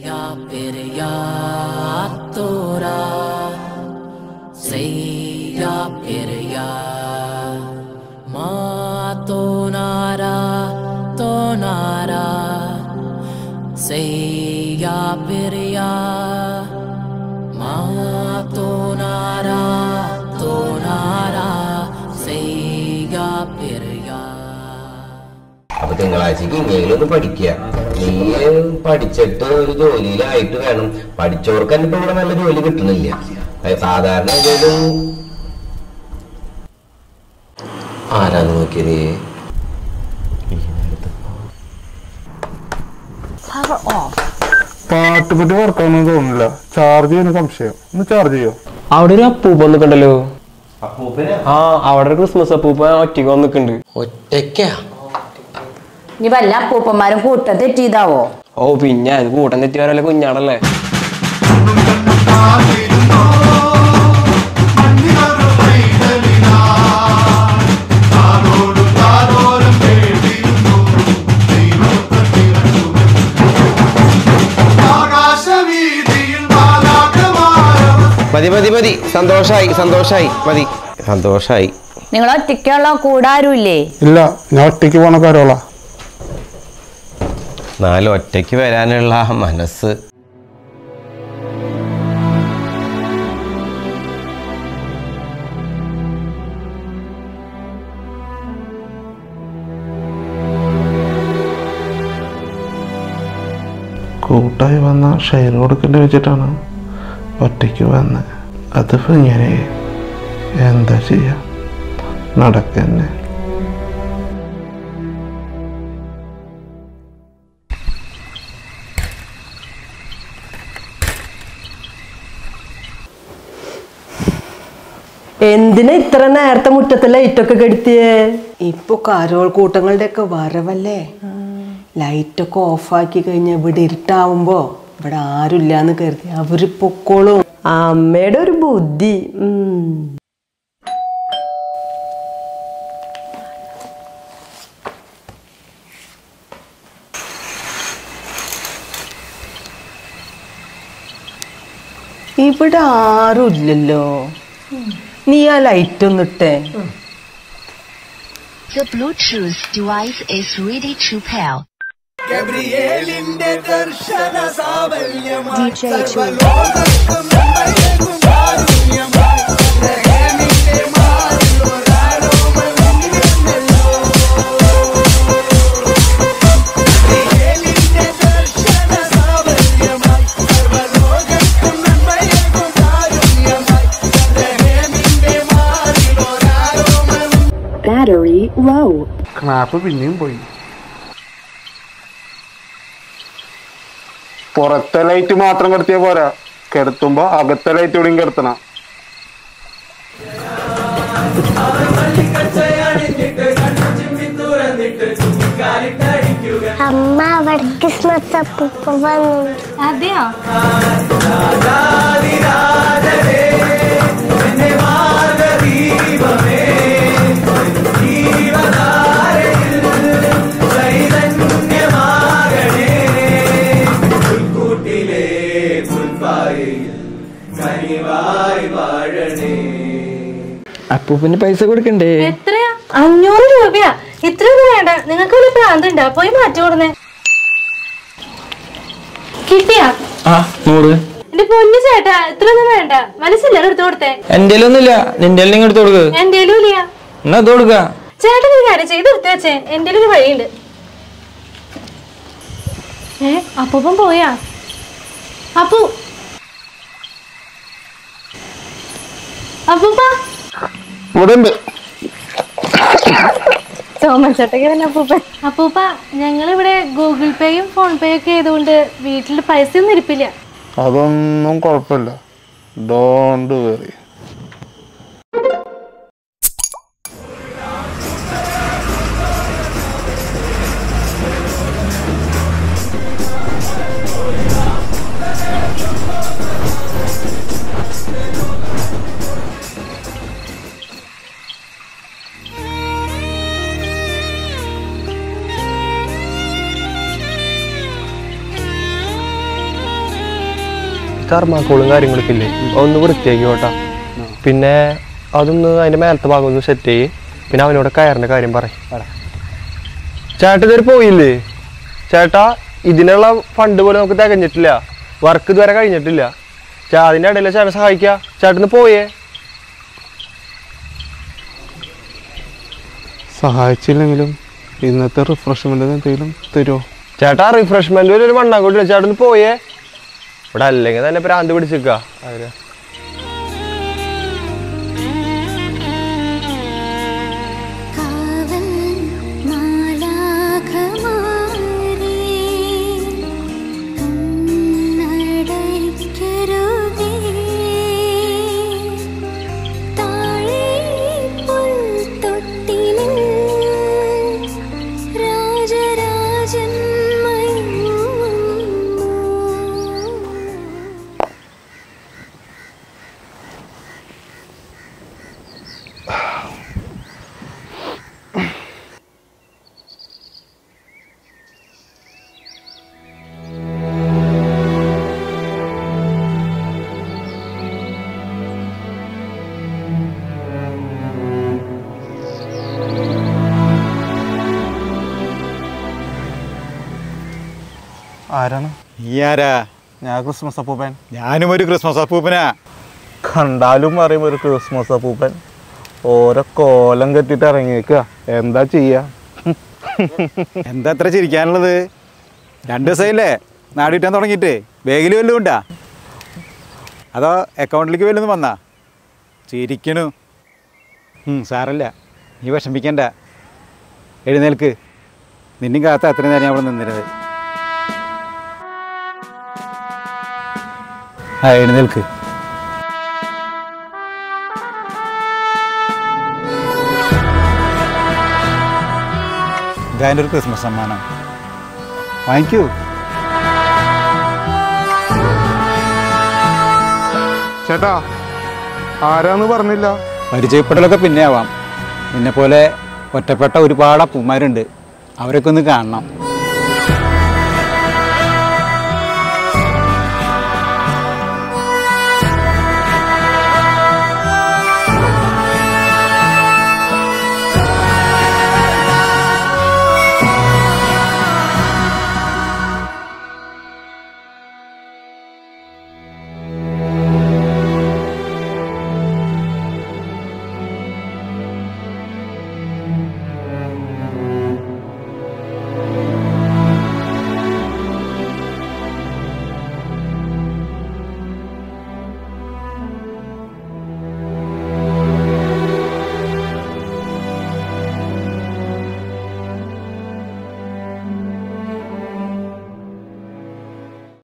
या फिर या तोरा सैया फिर या माँ तो नारा तो नारा सैया फिर या माँ तो नारा तो नारा सैया फिर या അപ്പൊ തിങ്കളാഴ്ചക്ക് ഇങ്ങനെയും ഒന്ന് പഠിക്കുക നീ പഠിച്ചിട്ട് ഒരു ജോലിയിലായിട്ട് വേണം പഠിച്ചവർക്ക് തന്നെ ഇപ്പൊ ഇവിടെ നല്ല ജോലി കിട്ടുന്നില്ല അത് സാധാരണ ഏതെങ്കിലും ആരാന്ന് നോക്കിയത് പാട്ട് പറ്റി വർക്കാണെന്ന് തോന്നുന്നില്ല ചാർജ് ചെയ്യുന്ന സംശയം ഒന്ന് ചാർജ് ചെയ്യോ അവിടെ ഒരു അപ്പൂപ്പ വന്നിട്ടുണ്ടല്ലോ ആ അവിടെ ഒരു ക്രിസ്മസ് അപ്പൂപ്പ ഒറ്റയ്ക്ക് വന്നിട്ടുണ്ട് ഒറ്റയ്ക്കാ ഇനി വല്ല അപ്പൂപ്പന്മാരും കൂട്ടം തെറ്റിയതാവോ ഓ പിന്നെ അത് കൂട്ടം തെറ്റി വരല്ലേ കുഞ്ഞാടല്ലേ മതി മതി മതി സന്തോഷായി സന്തോഷായി മതി സന്തോഷായി നിങ്ങൾ ഒറ്റയ്ക്കുള്ള കൂടാരുമില്ലേ ഇല്ല ഞാൻ ഒറ്റയ്ക്ക് പോണ കാര്യമുള്ള നാല് ഒറ്റയ്ക്ക് വരാനുള്ള ആ മനസ്സ് കൂട്ടായി വന്ന ഷെയർ കൊടുക്കേണ്ടി വെച്ചിട്ടാണ് ഒറ്റയ്ക്ക് വന്നത് അതിപ്പോ ഇങ്ങനെ എന്താ ചെയ്യാ നടക്കന്നെ എന്തിനാ ഇത്ര നേരത്തെ മുറ്റത്തെ ലൈറ്റൊക്കെ കെടുത്തിയേ ഇപ്പൊ കരോൾ കൂട്ടങ്ങളുടെ ഒക്കെ വരവല്ലേ ലൈറ്റൊക്കെ ഓഫാക്കി കഴിഞ്ഞാൽ ഇവിടെ ഇരുട്ടാവുമ്പോ ഇവിടെ ആരുമില്ലാന്ന് കരുതി അവര് പൊക്കോളും അമ്മയുടെ ഒരു ബുദ്ധി ഉം. ഇവിടെ ആരുമില്ലല്ലോ നീ ആ ലൈറ്റ് ഒന്ന് ഇട്ടേ The Bluetooth device is ready to pair. DJ Chu. Battery low. ക്നാപ്പ് പിന്നെയും പോയി പുറത്തെ ലൈറ്റ് മാത്രം കെടുത്തിയാ പോരാ കിടത്തുമ്പോ അകത്തെ ലൈറ്റ് കൂടിയും കിടത്തണം അമ്മ അവിടെ ക്രിസ്മസ് അപ്പൂപ്പ വന്നു അതെയോ അപ്പൂപ്പന് പൈസ കൊടുക്കണ്ടേ എത്രയാ അഞ്ഞൂറ് രൂപയാ ഇത്ര ഒന്നും വേണ്ട നിങ്ങൾക്ക് ഒരു പ്രാന്തുണ്ടാ പോയി മാറ്റി കൊടുന്നേ കിട്ടിയാ ആ നൂറ് എന്റെ പൊന്നു ചേട്ടാ ഇത്ര ഒന്നും വേണ്ട മനസ്സില്ലല്ലോ എടുത്തു കൊടുത്തേ എന്റെ ഒന്നുമില്ല നിന്റെ നിങ്ങൾ എടുത്ത് കൊടുക്ക് എന്റെ ഇല്ല എന്നാ അത് കൊടുക്ക ചേട്ടൻ ഒരു കാര്യം ചെയ്ത് എടുത്തു വെച്ചേ എന്റെ ഒരു വഴിയുണ്ട് ഏ അപ്പൂപ്പൻ പോയാ അപ്പു അപ്പൂപ്പ ഇവിടെ ഉണ്ട് ചോമച്ചട്ടക്ക് തന്നെ അപ്പൂപ്പ അപ്പൂപ്പ ഞങ്ങളിവിടെ ഗൂഗിൾ പേയും ഫോൺ പേയും ഒക്കെ ചെയ്തുകൊണ്ട് വീട്ടിൽ പൈസ ഒന്നും ഇരിപ്പില്ല അതൊന്നും കുഴപ്പമില്ല ഡോണ്ട് വെറി തെർമാക്കോളും കാര്യങ്ങളൊക്കെ ഇല്ലേ ഒന്ന് വൃത്തിയാക്കി കേട്ടാ പിന്നെ അതൊന്ന് അതിന്റെ മേലത്തെ ഭാഗം ഒന്ന് സെറ്റ് ചെയ്യ് പിന്നെ അവനോട് കയറിന്റെ കാര്യം പറയും ചേട്ടാ ഇതുവരെ പോയില്ലേ ചേട്ടാ ഇതിനുള്ള ഫണ്ട് പോലും നമുക്ക് തികഞ്ഞിട്ടില്ല വർക്ക് ഇതുവരെ കഴിഞ്ഞിട്ടില്ല ചേ അതിന്റെ ഇടയിൽ ചേട്ടൻ സഹായിക്കുക ചേട്ടന് പോയേ സഹായിച്ചില്ലെങ്കിലും ഇന്നത്തെ റിഫ്രഷ്മെന്റ് എന്തെങ്കിലും തരുമോ ചേട്ടാ റിഫ്രഷ്മെന്റ് ഒരു മണ്ണാങ്കോട്ടില്ല ചേട്ടന് പോയേ ഇവിടെ അല്ലെങ്കിൽ തന്നെ ഭ്രാന്ത് പിടിച്ചിക്ക അവര് കാവൽ മാലാഖമാരേ കണ്ണടയ്ക്കരുതേ താഴെ പുൽത്തൊട്ടിലിൽ രാജരാജൻ മയങ്ങുന്നു ആരാണ് നീ ആരാ ഞാൻ ക്രിസ്മസ് അപ്പൂപ്പൻ ഞാനും ഒരു ക്രിസ്മസ് അപ്പൂപ്പനാ കണ്ടാലും പറയും ഒരു ക്രിസ്മസ് അപ്പൂപ്പൻ ഓരോ കോലം കെട്ടിട്ട് ഇറങ്ങിയേക്കുക എന്താ ചെയ്യാ എന്താ അത്ര ചിരിക്കാനുള്ളത് രണ്ട് ദിവസമായില്ലേ നാട് കിട്ടാൻ തുടങ്ങിയിട്ട് ബാഗിൽ വല്ലതും ഉണ്ടാ അതോ അക്കൗണ്ടിലേക്ക് വല്ലതും വന്നാ ചിരിക്കണു ഉം, സാരല്ല നീ വിഷമിക്കണ്ട എഴുന്നേൽക്ക് നിന്നും കാത്ത അത്രയും നേരം ഞാൻ അവിടെ നിന്നിരുന്നത് ആ എഴുന്നേൽക്ക് ഇതാൻ്റെ ഒരു ക്രിസ്മസ് സമ്മാനം വാങ്ങിക്കൂ ചേട്ടാ ആരാന്ന് പറഞ്ഞില്ല പരിചയപ്പെടലൊക്കെ പിന്നെ ആവാം നിന്നെ പോലെ ഒറ്റപ്പെട്ട ഒരുപാട് അപ്പന്മാരുണ്ട് അവരൊക്കെ ഒന്ന് കാണണം